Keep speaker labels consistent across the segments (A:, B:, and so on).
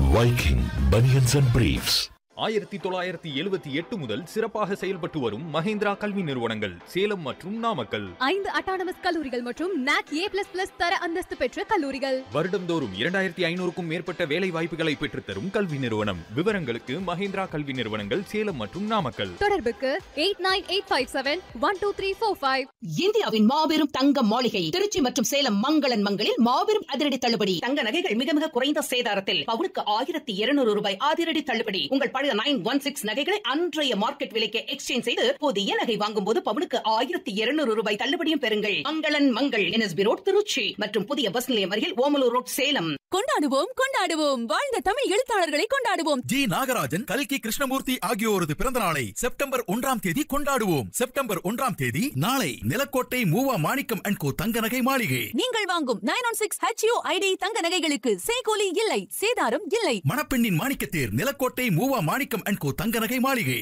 A: Viking Bunions and Briefs.
B: ஆயிரத்தி தொள்ளாயிரத்தி எழுபத்தி எட்டு முதல் சிறப்பாக செயல்பட்டு வரும் மஹேந்திரா கல்வி நிறுவனங்கள் சேலம் மற்றும் நாமக்கல்
C: ஐந்து அட்டானமஸ் கல்லூரிகள் மற்றும் நாக் ஏ பிளஸ் பிளஸ் தர அந்தஸ்து பெற்ற கல்லூரிகள்
B: வருடம்தோறும் இரண்டாயிரத்தி ஐநூறுக்கும் மேற்பட்ட வேலை வாய்ப்புகளை பெற்றுத்தரும் கல்வி நிறுவனம் விவரங்களுக்கு மஹேந்திரா கல்வி நிறுவனங்கள் சேலம் மற்றும் நாமக்கல்
C: தொடர்புக்கு eight nine eight five seven one two three four five
D: இந்தியாவின் மாபெரும் தங்க மாளிகை திருச்சி மற்றும் சேலம் மங்களன் மங்களில் மாபெரும் அதிரடி தள்ளுபடி தங்க நகைகள் மிக மிக குறைந்த சேதாரத்தில் பவுனுக்கு ஆயிரத்தி இருநூறு ரூபாய் அதிரடி தள்ளுபடி உங்கள் பழைய நைன் ஒன் சிக்ஸ் நகைகளை அன்றைய மார்க்கெட் விலைக்கு எக்ஸ்சேஞ்ச் செய்து புதிய நகை வாங்கும் போது பவுனுக்கு ஆயிரத்தி இருநூறு ரூபாய் தள்ளுபடியும் பெறுங்கள் மங்களன் மங்கள் என்எஸ்பி ரோட் திருச்சி மற்றும் புதிய பஸ் நிலையம் அருகில் ஓமலூர் ரோட் சேலம்
E: கொண்டாடுவோம் கொண்டாடுவோம் வாழ்ந்த தமிழ் எழுத்தாளர்களை கொண்டாடுவோம்
F: ஜி நாகராஜன் கல்கி கிருஷ்ணமூர்த்தி ஆகியோரது பிறந்த நாளை செப்டம்பர் ஒன்றாம் தேதி கொண்டாடுவோம் செப்டம்பர் ஒன்றாம் தேதி நாளை நிலக்கோட்டை மூவா மாணிக்கம் அண்ட் கோ தங்க நகை மாளிகை
E: நீங்கள் வாங்கும் nine one six HU ID தங்க நகைகளுக்கு சேகோலி இல்லை சேதாரம் இல்லை
F: மணப்பெண்ணின் மாணிக்கத்தேர் நிலக்கோட்டை மூவா மாணிக்கம் அண்ட் கோ தங்க நகை மாளிகை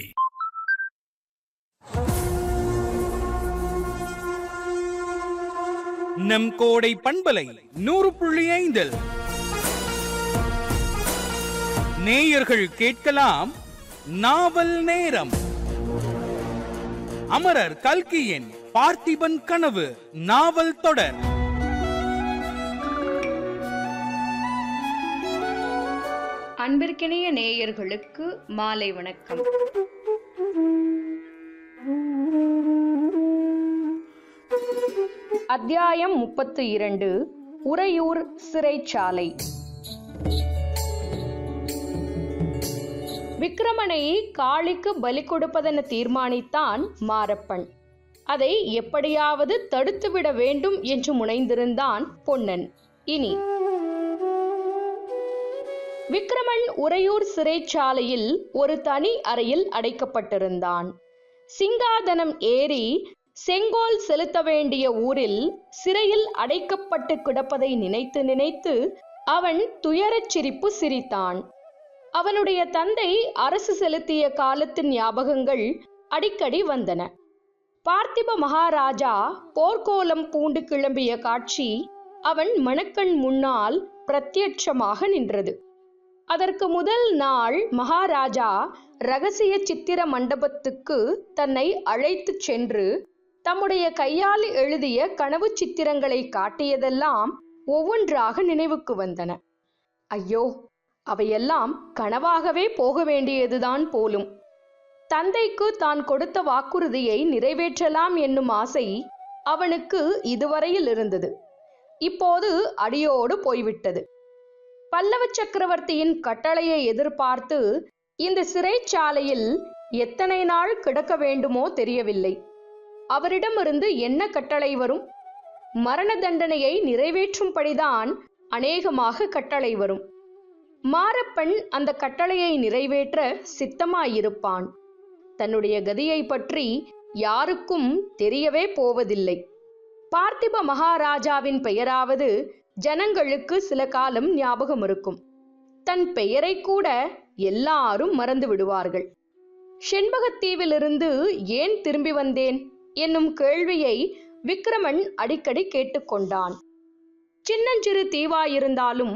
G: நம் கோடை பண்பலை நூறு புள்ளி ஐந்தில் நேயர்கள் கேட்கலாம் நாவல் நேரம் அமரர் கல்கியின் பார்த்திபன் கனவு நாவல் தொடர்
H: அன்பிற்கினிய நேயர்களுக்கு மாலை வணக்கம் அத்தியாயம் முப்பத்து இரண்டு உறையூர் சிறைச்சாலை விக்கிரமனை காளிக்கு பலி கொடுப்பதென தீர்மானித்தான் மாரப்பன் அதை எப்படியாவது தடுத்துவிட வேண்டும் என்று முனைந்திருந்தான் பொன்னன் இனி விக்ரமன் உறையூர் சிறைச்சாலையில் ஒரு தனி அறையில் அடைக்கப்பட்டிருந்தான் சிங்காதனம் ஏறி செங்கோல் செலுத்த வேண்டிய ஊரில் சிறையில் அடைக்கப்பட்டு கிடப்பதை நினைத்து நினைத்து அவன் துயரச் சிரிப்பு சிரித்தான் அவனுடைய தந்தை அரசு செலுத்திய காலத்தின் ஞாபகங்கள் அடிக்கடி வந்தன பார்த்திப மகாராஜா போர்க்கோலம் பூண்டு கிளம்பிய காட்சி அவன் மணக்கண் முன்னால் பிரத்யட்சமாக நின்றது அதற்கு முதல் நாள் மகாராஜா ரகசிய சித்திர மண்டபத்துக்கு தன்னை அழைத்துச் சென்று தம்முடைய கையால் எழுதிய கனவு சித்திரங்களை காட்டியதெல்லாம் ஒவ்வொன்றாக நினைவுக்கு வந்தன ஐயோ அவையெல்லாம் கனவாகவே போக வேண்டியதுதான் போலும் தந்தைக்கு தான் கொடுத்த வாக்குறுதியை நிறைவேற்றலாம் என்னும் ஆசை அவனுக்கு இதுவரையில் இருந்தது இப்போது அடியோடு போய்விட்டது பல்லவ சக்கரவர்த்தியின் கட்டளையை எதிர்பார்த்து இந்த சிறைச்சாலையில் எத்தனை நாள் கிடக்க வேண்டுமோ தெரியவில்லை அவரிடமிருந்து என்ன கட்டளை வரும் மரண தண்டனையை நிறைவேற்றும்படிதான் அநேகமாக கட்டளை வரும் மாரப்பன் அந்த கட்டளையை நிறைவேற்ற சித்தமாயிருப்பான் தன்னுடைய கதியை பற்றி யாருக்கும் தெரியவே போவதில்லை பார்த்திப மகாராஜாவின் பெயராவது ஜனங்களுக்கு சில காலம் ஞாபகம் இருக்கும் தன் பெயரை கூட எல்லாரும் மறந்து விடுவார்கள் செண்பகத்தீவிலிருந்து ஏன் திரும்பி வந்தேன் என்னும் கேள்வியை விக்ரமன் அடிக்கடி கேட்டுக்கொண்டான் சின்னஞ்சிறு தீவாயிருந்தாலும்